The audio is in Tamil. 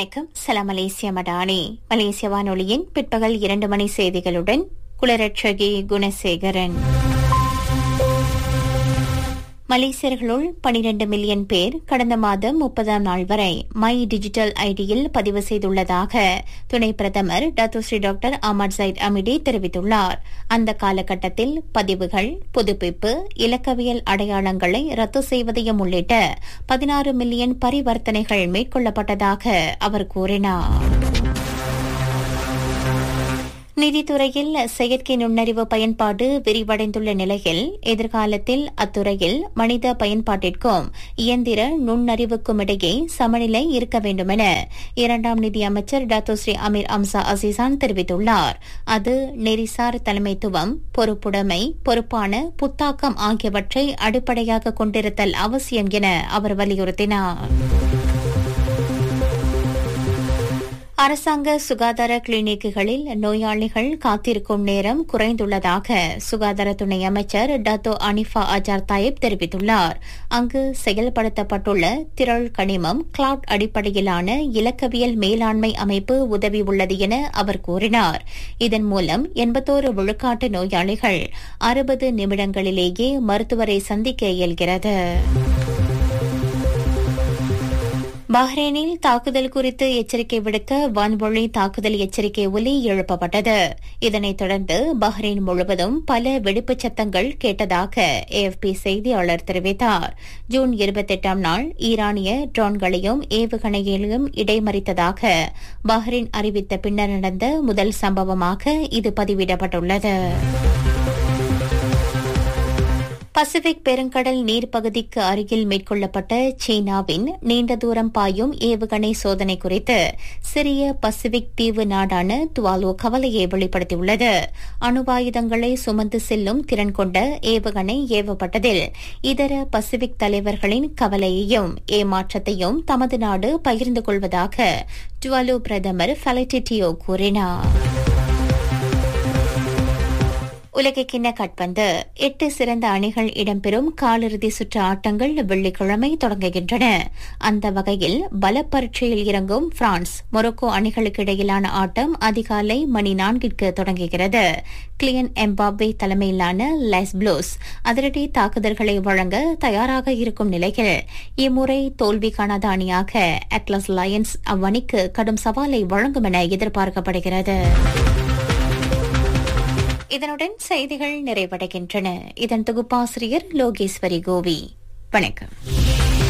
வணக்கம் சலாம் மலேசிய மடானி மலேசிய வானொலியின் பிற்பகல் இரண்டு மணி செய்திகளுடன் குலரட்சகி குணசேகரன் மலேசியர்களுள் 12 மில்லியன் பேர் கடந்த மாதம் முப்பதாம் நாள் வரை மை டிஜிட்டல் ஐடியில் பதிவு செய்துள்ளதாக துணை பிரதமர் டத்துஸ்ரீ டாக்டர் அமர் சைட் அமிடி தெரிவித்துள்ளார் அந்த காலகட்டத்தில் பதிவுகள் புதுப்பிப்பு இலக்கவியல் அடையாளங்களை ரத்து செய்வதையும் உள்ளிட்ட பதினாறு மில்லியன் பரிவர்த்தனைகள் மேற்கொள்ளப்பட்டதாக அவர் கூறினார் நிதித்துறையில் செயற்கை நுண்ணறிவு பயன்பாடு விரிவடைந்துள்ள நிலையில் எதிர்காலத்தில் அத்துறையில் மனித பயன்பாட்டிற்கும் இயந்திர நுண்ணறிவுக்கும் இடையே சமநிலை இருக்க வேண்டுமென இரண்டாம் நிதி அமைச்சர் டாக்டர் அமீர் அம்சா அசிசான் தெரிவித்துள்ளார் அது நெறிசார் தலைமைத்துவம் பொறுப்புடைமை பொறுப்பான புத்தாக்கம் ஆகியவற்றை அடிப்படையாக கொண்டிருத்தல் அவசியம் என அவர் வலியுறுத்தினார் அரசாங்க சுகாதார கிளினிக்குகளில் நோயாளிகள் காத்திருக்கும் நேரம் குறைந்துள்ளதாக சுகாதார துணை அமைச்சர் டத்தோ அனிஃபா அஜார் தாயிப் தெரிவித்துள்ளார் அங்கு செயல்படுத்தப்பட்டுள்ள திரள் கனிமம் கிளவுட் அடிப்படையிலான இலக்கவியல் மேலாண்மை அமைப்பு உதவி உள்ளது என அவர் கூறினார் இதன் மூலம் எண்பத்தோரு விழுக்காட்டு நோயாளிகள் அறுபது நிமிடங்களிலேயே மருத்துவரை சந்திக்க இயல்கிறது பஹ்ரைனில் தாக்குதல் குறித்து எச்சரிக்கை விடுக்க வான்வழி தாக்குதல் எச்சரிக்கை ஒலி எழுப்பப்பட்டது இதனைத் தொடர்ந்து பஹ்ரைன் முழுவதும் பல வெடிப்புச் சத்தங்கள் கேட்டதாக ஏஎஃப்பி செய்தியாளர் தெரிவித்தார் ஜூன் இருபத்தெட்டாம் நாள் ஈரானிய ட்ரோன்களையும் ஏவுகணைகளையும் இடைமறித்ததாக பஹ்ரைன் அறிவித்த பின்னர் நடந்த முதல் சம்பவமாக இது பதிவிடப்பட்டுள்ளது பசிபிக் பெருங்கடல் நீர்ப்பகுதிக்கு அருகில் மேற்கொள்ளப்பட்ட சீனாவின் நீண்ட தூரம் பாயும் ஏவுகணை சோதனை குறித்து சிறிய பசிபிக் தீவு நாடான துவாலோ கவலையை வெளிப்படுத்தியுள்ளது அணுவாயுதங்களை சுமந்து செல்லும் திறன் கொண்ட ஏவுகணை ஏவப்பட்டதில் இதர பசிபிக் தலைவர்களின் கவலையையும் ஏமாற்றத்தையும் தமது நாடு பகிர்ந்து கொள்வதாக டுவாலோ பிரதமர் ஃபெலட்டிட்டியோ கூறினார் உலகக்கிண்ண கட்பந்து எட்டு சிறந்த அணிகள் இடம்பெறும் காலிறுதி சுற்று ஆட்டங்கள் வெள்ளிக்கிழமை தொடங்குகின்றன அந்த வகையில் பல பரீட்சையில் இறங்கும் பிரான்ஸ் மொரோக்கோ அணிகளுக்கு இடையிலான ஆட்டம் அதிகாலை மணி நான்கிற்கு தொடங்குகிறது கிளியன் எம்பாப்வே தலைமையிலான லெஸ் ப்ளூஸ் அதிரடி தாக்குதல்களை வழங்க தயாராக இருக்கும் நிலையில் இம்முறை தோல்வி காணாத அணியாக அட்லஸ் லயன்ஸ் அவ்வணிக்கு கடும் சவாலை வழங்கும் என எதிர்பார்க்கப்படுகிறது இதனுடன் செய்திகள் நிறைவடைகின்றன இதன் தொகுப்பாசிரியர் லோகேஸ்வரி கோவி வணக்கம்